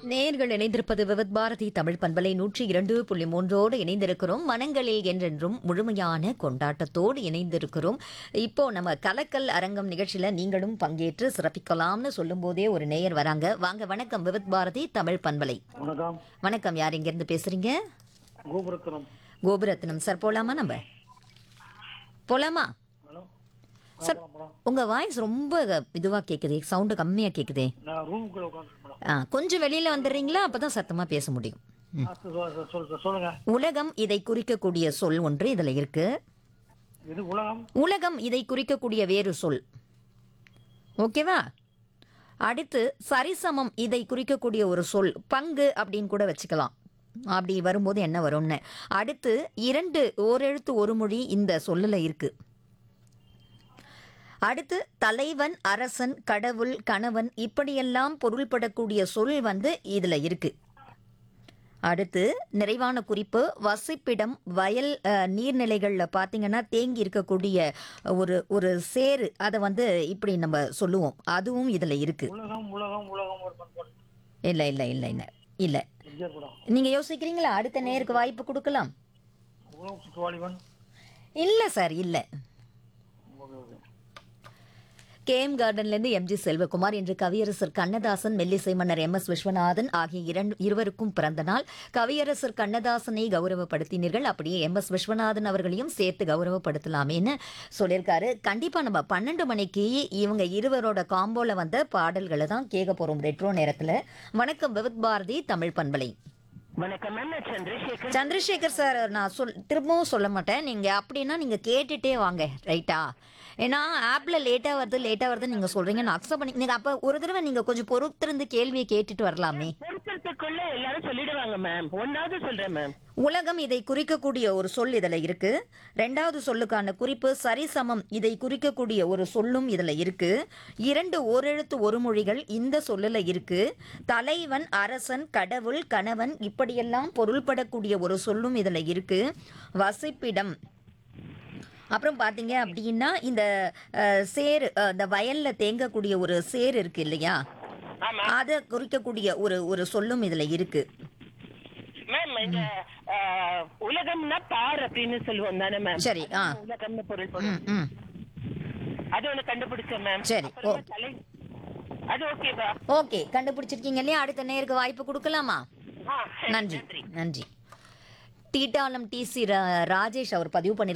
நேயர்கள் இணைந்திருப்பது விவத் பாரதி தமிழ் பண்பலை நூற்றி இரண்டு புள்ளி மூன்றோடு இணைந்திருக்கிறோம் மனங்களில் என்றென்றும் முழுமையான கொண்டாட்டத்தோடு இணைந்திருக்கிறோம் இப்போ நம்ம கலக்கல் அரங்கம் நிகழ்ச்சியில நீங்களும் பங்கேற்று சிறப்பிக்கலாம்னு சொல்லும் போதே ஒரு நேயர் வராங்க வாங்க வணக்கம் விவத் பாரதி தமிழ் பண்பலை வணக்கம் வணக்கம் யார் இருந்து பேசுறீங்க கோபுரத்தனம் கோபுரத்னம் சார் போலாமா நம்ம போலாமா ஹலோ சார் உங்க வாய்ஸ் ரொம்ப இதுவா கேக்குதே சவுண்டு கம்மியா கேக்குதே நான் ரூமுக்குள்ள உட்காந்துருக்கேன் மேடம் ஆ, கொஞ்சம் வெளியில வந்துடுறீங்களா அப்பதான் சத்தமா பேச முடியும் ஆ, சொ- சொ- சொல் சொல்லுங்க உலகம் இதை குறிக்கக்கூடிய சொல் ஒன்று இதுல இருக்கு இது உலகம் உலகம் இதை குறிக்கக்கூடிய வேறு சொல் ஓகேவா அடுத்து சரிசமம் இதை குறிக்கக்கூடிய ஒரு சொல் பங்கு அப்படின்னு கூட வச்சுக்கலாம் அப்படி வரும்போது என்ன வரும்னு அடுத்து இரண்டு ஓரெழுத்து ஒரு மொழி இந்த சொல்லுல இருக்கு அடுத்து தலைவன் அரசன் கடவுள் கணவன் இப்படியெல்லாம் பொருள்படக்கூடிய சொல் வந்து இதுல இருக்கு அடுத்து நிறைவான குறிப்பு வசிப்பிடம் வயல் அஹ், நீர்நிலைகளில் பார்த்தீங்கன்னா தேங்கி இருக்கக்கூடிய ஒரு ஒரு சேரு அதை வந்து இப்படி நம்ம சொல்லுவோம் அதுவும் இதில் இருக்கு உலகம் உலகம் உலகம் ஒரு பண்பாடு இல்லை இல்லை இல்லை இல்லை இல்லை எம்ஜிஆர் படம் நீங்கள் யோசிக்கிறீங்களா அடுத்த நேருக்கு வாய்ப்பு கொடுக்கலாம் உலகம் சுற்றுவாளிவன் இல்லை சார் இல்லை ஓகே ஓகே கேஎம் கார்டன்லேருந்து எம்ஜி செல்வகுமார் இன்று கவியரசர் கண்ணதாசன் மெல்லிசை மன்னர் எம் எஸ் விஸ்வநாதன் ஆகிய இரண்டு இருவருக்கும் பிறந்த நாள் கவியரசர் கண்ணதாசனை கௌரவப்படுத்தினீர்கள் அப்படியே எம் எஸ் விஸ்வநாதன் அவர்களையும் சேர்த்து கௌரவப்படுத்தலாமேன்னு சொல்லியிருக்காரு கண்டிப்பா நம்ம பன்னெண்டு மணிக்கு இவங்க இருவரோட காம்போல வந்த பாடல்களை தான் கேட்க போறோம் ரெட்ரோ நேரத்துல வணக்கம் விவித் பாரதி தமிழ் பண்பலை வணக்கம் மேம் நான் சந்திரசேகர் சந்திரசேகர் சார் நான் சொல் திரும்பவும் சொல்ல மாட்டேன் நீங்க அப்படின்னா நீங்க கேட்டுட்டே வாங்க ரைட்டா ஏன்னா ஆப்ல லேட்டா வருது லேட்டா வருது நீங்க சொல்றீங்க நான் அக்செப்ட் பண்ணி நீங்க அப்ப ஒரு தடவை நீங்க கொஞ்சம் பொறுத்திருந்து கேள்வியை கேட்டுட்டு வரலாமே பொருத்தத்துக்குள்ள எல்லாரும் சொல்லிடுவாங்க மேம் ஒன்னாவது சொல்றேன் மேம் உலகம் இதை குறிக்கக்கூடிய ஒரு சொல் இதுல இருக்கு ரெண்டாவது சொல்லுக்கான குறிப்பு சரிசமம் இதை குறிக்கக்கூடிய ஒரு சொல்லும் இதுல இருக்கு இரண்டு ஓரெழுத்து ஒரு மொழிகள் இந்த சொல்லுல இருக்கு தலைவன் அரசன் கடவுள் கணவன் இப்படியெல்லாம் பொருள்படக்கூடிய ஒரு சொல்லும் இதுல இருக்கு வசிப்பிடம் அப்புறம் பார்த்தீங்க அப்படின்னா இந்த அஹ், சேரு அஹ், இந்த வயல்ல தேங்கக்கூடிய ஒரு சேர் இருக்கு இல்லையா ஆமா அதை குறிக்கக்கூடிய ஒரு ஒரு சொல்லும் இதுல இருக்கு மேம் இந்த ஆ, உலகம்னா பார் அப்படின்னு சொல்லுவோம் தானே மேம் சரி ஆ உலகம்னு பொருள் ம் பொருள் ம் அது ஒண்ணு கண்டுபிடிச்சேன் மேம் சரி, அப்புறமா ஓ. தலை அது ஓகேவா ஓகே கண்டுபிடிச்சிருக்கீங்க இல்லையா அடுத்த நேருக்கு வாய்ப்பு கொடுக்கலாமா ஆ சரி, நன்றி நன்றி டீட்டாலம் டிசி ராஜேஷ் அவர் பதிவு பண்ணி